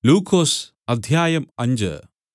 ലൂക്കോസ് അദ്ധ്യായം അഞ്ച്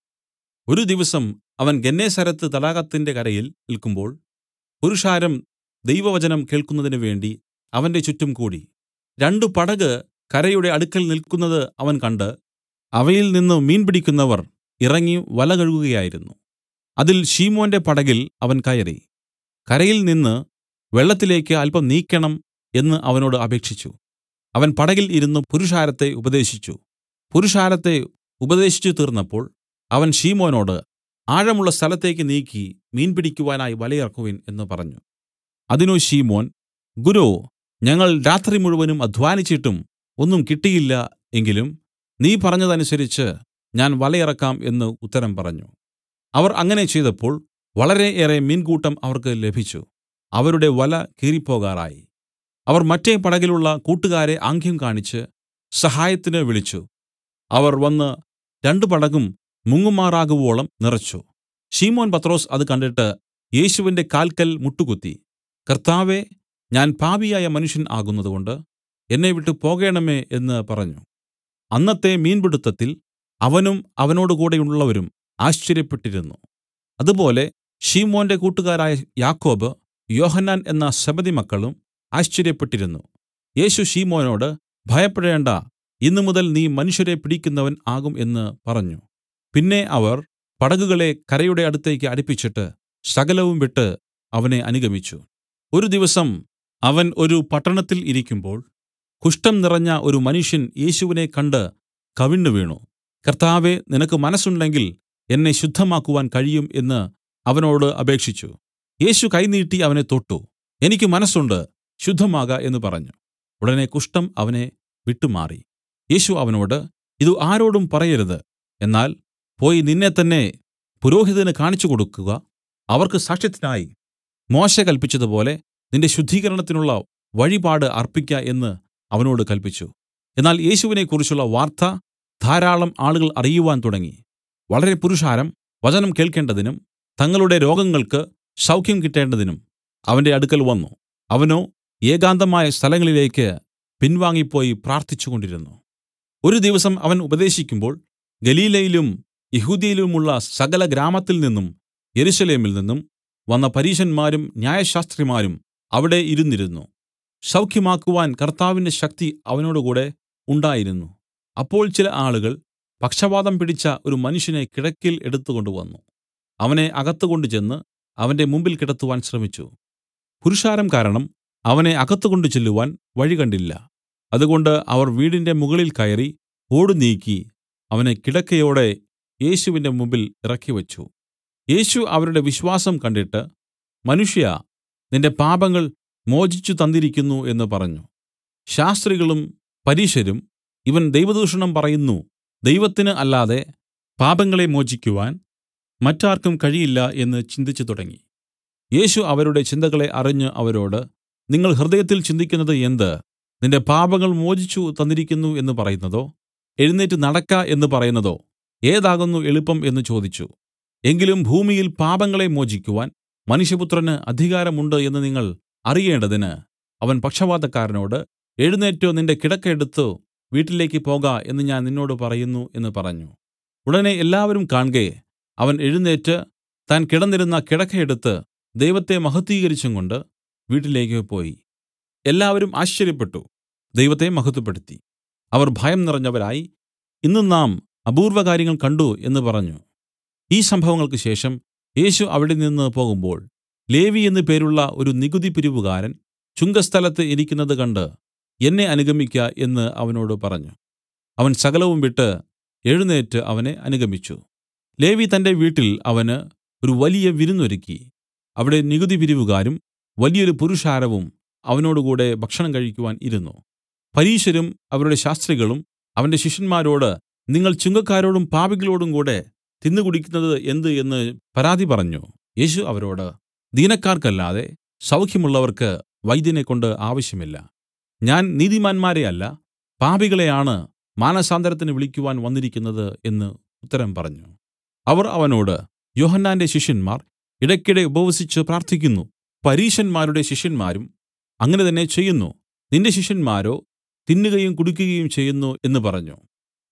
ഒരു ദിവസം അവൻ ഗന്നേസരത്ത് തടാകത്തിന്റെ കരയിൽ നില്ക്കുമ്പോൾ പുരുഷാരം ദൈവവചനം കേൾക്കുന്നതിന് വേണ്ടി അവന്റെ ചുറ്റും കൂടി രണ്ടു പടക് കരയുടെ അടുക്കൽ നില്ക്കുന്നതു അവൻ കണ്ട് അവയിൽ നിന്നു മീൻ പിടിക്കുന്നവർ ഇറങ്ങി വല കഴുകുകയായിരുന്നു അതിൽ ശിമോന്റെ പടകിൽ അവൻ കയറി കരയിൽ നിന്ന് വെള്ളത്തിലേക്ക് അല്പം നീക്കണം എന്ന് അവനോട് അപേക്ഷിച്ചു അവൻ പടകിൽ ഇരുന്നു പുരുഷാരത്തെ ഉപദേശിച്ചു പുരുഷാരത്തെ ഉപദേശിച്ചു തീർന്നപ്പോൾ അവൻ ശിമോനോട് ആഴമുള്ള സ്ഥലത്തേക്ക് നീക്കി മീൻ പിടിക്കുവാനായി വലയിറക്കുവിൻ എന്ന് പറഞ്ഞു അതിന് ശിമോൻ ഗുരോ ഞങ്ങൾ രാത്രി മുഴുവനും അദ്ധ്വാനിച്ചിട്ടും ഒന്നും കിട്ടിയില്ല എങ്കിലും നീ പറഞ്ഞതനുസരിച്ച് ഞാൻ വലയിറക്കാം എന്ന് ഉത്തരം പറഞ്ഞു അവർ അങ്ങനെ ചെയ്തപ്പോൾ വളരെ ഏറെ മീൻകൂട്ടം അവർക്ക് ലഭിച്ചു അവരുടെ വല കീറിപ്പോകാറായി അവർ മറ്റെ പടകിലുള്ള കൂട്ടുകാരെ ആംഗ്യം കാണിച്ച് സഹായത്തിന് വിളിച്ചു അവർ വന്ന് രണ്ടു പടകും മുങ്ങുമാറാകുവോളം നിറച്ചു ശിമോൻ പത്രൊസ് അത് കണ്ടിട്ട് യേശുവിന്റെ കാൽക്കൽ മുട്ടുകുത്തി കർത്താവേ ഞാൻ പാപിയായ മനുഷ്യൻ ആകുന്നതുകൊണ്ട് എന്നെ വിട്ടു പോകേണമേ എന്ന് പറഞ്ഞു അന്നത്തെ മീൻപിടുത്തത്തിൽ അവനും അവനോടുകൂടെയുള്ളവരും ആശ്ചര്യപ്പെട്ടിരുന്നു അതുപോലെ ശിമോന്റെ കൂട്ടുകാരായ യാക്കോബ് യോഹന്നാൻ എന്ന സെബെദിമക്കളും ആശ്ചര്യപ്പെട്ടിരുന്നു യേശു ശിമോനോട് ഭയപ്പെടേണ്ടാ ഇന്നുമുതൽ നീ മനുഷ്യരെ പിടിക്കുന്നവൻ ആകും എന്ന് പറഞ്ഞു പിന്നെ അവർ പടകുകളെ കരയുടെ അടുത്തേക്ക് അടുപ്പിച്ചിട്ട് സകലവും വിട്ട് അവനെ അനുഗമിച്ചു ഒരു ദിവസം അവൻ ഒരു പട്ടണത്തിൽ ഇരിക്കുമ്പോൾ കുഷ്ഠം നിറഞ്ഞ ഒരു മനുഷ്യൻ യേശുവിനെ കണ്ട് കവിണ്ണുവീണു കർത്താവേ നിനക്ക് മനസ്സുണ്ടെങ്കിൽ എന്നെ ശുദ്ധമാക്കുവാൻ കഴിയും എന്ന് അവനോട് അപേക്ഷിച്ചു യേശു കൈ നീട്ടി അവനെ തൊട്ടു എനിക്ക് മനസ്സുണ്ട് ശുദ്ധമാക എന്ന് പറഞ്ഞു ഉടനെ കുഷ്ഠം അവനെ വിട്ടുമാറി യേശു അവനോട് ഇത് ആരോടും പറയരുത് എന്നാൽ പോയി നിന്നെത്തന്നെ പുരോഹിതന് കാണിച്ചു കൊടുക്കുക അവർക്ക് സാക്ഷ്യത്തിനായി മോശെ കല്പിച്ചതുപോലെ നിന്റെ ശുദ്ധീകരണത്തിനുള്ള വഴിപാട് അർപ്പിക്ക എന്ന് അവനോട് കല്പിച്ചു എന്നാൽ യേശുവിനെക്കുറിച്ചുള്ള വാർത്ത ധാരാളം ആളുകൾ അറിയുവാൻ തുടങ്ങി വളരെ പുരുഷാരം വചനം കേൾക്കേണ്ടതിനും തങ്ങളുടെ രോഗങ്ങൾക്ക് സൗഖ്യം കിട്ടേണ്ടതിനും അവന്റെ അടുക്കൽ വന്നു അവനോ ഏകാന്തമായ സ്ഥലങ്ങളിലേക്ക് പിൻവാങ്ങിപ്പോയി പ്രാർത്ഥിച്ചുകൊണ്ടിരുന്നു ഒരു ദിവസം അവൻ ഉപദേശിക്കുമ്പോൾ ഗലീലയിലും യഹൂദ്യയിലുമുള്ള സകല ഗ്രാമത്തിൽ നിന്നും യെരൂശലേമിൽ നിന്നും വന്ന പരീശന്മാരും ന്യായശാസ്ത്രിമാരും അവിടെ ഇരുന്നിരുന്നു സൗഖ്യമാക്കുവാൻ കർത്താവിന്റെ ശക്തി അവനോടുകൂടെ ഉണ്ടായിരുന്നു അപ്പോൾ ചില ആളുകൾ പക്ഷവാതം പിടിച്ച ഒരു മനുഷ്യനെ കിടക്കയിൽ എടുത്തുകൊണ്ടുവന്നു അവനെ അകത്ത് കൊണ്ടുചെന്ന് അവന്റെ മുമ്പിൽ കിടത്തുവാൻ ശ്രമിച്ചു പുരുഷാരം കാരണം അവനെ അകത്ത് കൊണ്ടുചെല്ലുവാൻ വഴി കണ്ടില്ല അതുകൊണ്ട് അവർ വീടിന്റെ മുകളിൽ കയറി ഓടു നീക്കി അവനെ കിടക്കയോടെ യേശുവിന്റെ മുമ്പിൽ ഇറക്കിവച്ചു യേശു അവരുടെ വിശ്വാസം കണ്ടിട്ട് മനുഷ്യ നിന്റെ പാപങ്ങൾ മോചിച്ചു തന്നിരിക്കുന്നു എന്ന് പറഞ്ഞു ശാസ്ത്രികളും പരീശരും ഇവൻ ദൈവദൂഷണം പറയുന്നു ദൈവത്തിന് അല്ലാതെ പാപങ്ങളെ മോചിക്കുവാൻ മറ്റാർക്കും കഴിയില്ല എന്ന് ചിന്തിച്ചു തുടങ്ങി യേശു അവരുടെ ചിന്തകളെ അറിഞ്ഞ് അവരോട് നിങ്ങൾ ഹൃദയത്തിൽ ചിന്തിക്കുന്നത് എന്ത് നിന്റെ പാപങ്ങൾ മോചിച്ചു തന്നിരിക്കുന്നു എന്ന് പറയുന്നതോ എഴുന്നേറ്റ് നടക്ക എന്ന് പറയുന്നതോ ഏതാകുന്നു എളുപ്പം എന്ന് ചോദിച്ചു എങ്കിലും ഭൂമിയിൽ പാപങ്ങളെ മോചിക്കുവാൻ മനുഷ്യപുത്രന് അധികാരമുണ്ട് എന്ന് നിങ്ങൾ അറിയേണ്ടതിന് അവൻ പക്ഷവാതക്കാരനോട് എഴുന്നേറ്റോ നിന്റെ കിടക്ക എടുത്തു വീട്ടിലേക്ക് പോക എന്ന് ഞാൻ നിന്നോട് പറയുന്നു എന്ന് പറഞ്ഞു ഉടനെ എല്ലാവരും കാൺകെ അവൻ എഴുന്നേറ്റ് താൻ കിടന്നിരുന്ന കിടക്കയെടുത്ത് ദൈവത്തെ മഹത്വീകരിച്ചും കൊണ്ട് വീട്ടിലേക്ക് പോയി എല്ലാവരും ആശ്ചര്യപ്പെട്ടു ദൈവത്തെ മഹത്വപ്പെടുത്തി അവർ ഭയം നിറഞ്ഞവരായി ഇന്ന് നാം അപൂർവകാര്യങ്ങൾ കണ്ടു എന്ന് പറഞ്ഞു ഈ സംഭവങ്ങൾക്ക് ശേഷം യേശു അവിടെ നിന്ന് പോകുമ്പോൾ ലേവി എന്നു പേരുള്ള ഒരു നികുതി പിരിവുകാരൻ ചുങ്കസ്ഥലത്ത് ഇരിക്കുന്നത് കണ്ട് എന്നെ അനുഗമിക്ക എന്ന് അവനോട് പറഞ്ഞു അവൻ സകലവും വിട്ട് എഴുന്നേറ്റ് അവനെ അനുഗമിച്ചു ലേവി തന്റെ വീട്ടിൽ അവന് ഒരു വലിയ വിരുന്നൊരുക്കി അവിടെ നികുതി പിരിവുകാരും വലിയൊരു പുരുഷാരവും അവനോടുകൂടെ ഭക്ഷണം കഴിക്കുവാൻ ഇരുന്നു പരീശരും അവരുടെ ശാസ്ത്രികളും അവന്റെ ശിഷ്യന്മാരോട് നിങ്ങൾ ചുങ്കക്കാരോടും പാപികളോടും കൂടെ തിന്നുകുടിക്കുന്നത് എന്ത് എന്ന് പരാതി പറഞ്ഞു യേശു അവരോട് ദീനക്കാർക്കല്ലാതെ സൗഖ്യമുള്ളവർക്ക് വൈദ്യനെക്കൊണ്ട് ആവശ്യമില്ല ഞാൻ നീതിമാന്മാരെ അല്ല പാപികളെയാണ് മാനസാന്തരത്തിന് വിളിക്കുവാൻ വന്നിരിക്കുന്നത് എന്ന് ഉത്തരം പറഞ്ഞു അവർ അവനോട് യോഹന്നാന്റെ ശിഷ്യന്മാർ ഇടയ്ക്കിടെ ഉപവസിച്ച് പ്രാർത്ഥിക്കുന്നു പരീശന്മാരുടെ ശിഷ്യന്മാരും അങ്ങനെ തന്നെ ചെയ്യുന്നു നിന്റെ ശിഷ്യന്മാരോ തിന്നുകയും കുടിക്കുകയും ചെയ്യുന്നു എന്ന് പറഞ്ഞു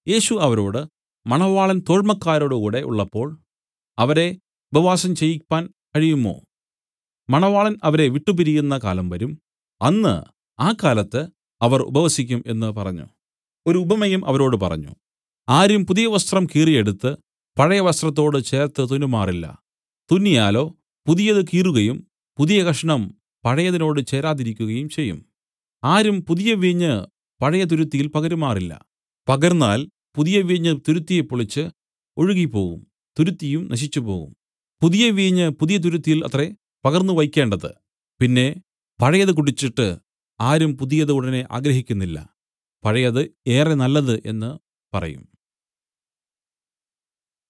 യേശു അവരോട് മണവാളൻ തോഴ്മക്കാരോടുകൂടെ ഉള്ളപ്പോൾ അവരെ ഉപവാസം ചെയ്യിപ്പാൻ കഴിയുമോ മണവാളൻ അവരെ വിട്ടുപിരിയുന്ന കാലം വരും അന്ന് ആ കാലത്ത് അവർ ഉപവസിക്കും എന്ന് പറഞ്ഞു ഒരു ഉപമയും അവരോട് പറഞ്ഞു ആരും പുതിയ വസ്ത്രം കീറിയെടുത്ത് പഴയ വസ്ത്രത്തോട് ചേർത്ത് തുന്നുമാറില്ല തുന്നിയാലോ പുതിയത് കീറുകയും പുതിയ കഷണം പഴയതിനോട് ചേരാതിരിക്കുകയും ചെയ്യും ആരും പുതിയ വീഞ്ഞ് പഴയ തുരുത്തിയിൽ പകരുമാറില്ല പകർന്നാൽ പുതിയ വീഞ്ഞ് തുരുത്തിയെ പൊളിച്ച് ഒഴുകിപ്പോകും തുരുത്തിയും നശിച്ചുപോകും പുതിയ വീഞ്ഞ് പുതിയ തുരുത്തിയിൽ അത്രേ പകർന്നു വയ്ക്കേണ്ടത് പിന്നെ പഴയത് കുടിച്ചിട്ട് ആരും പുതിയത് ഉടനെ ആഗ്രഹിക്കുന്നില്ല പഴയത് ഏറെ നല്ലത് എന്ന് പറയും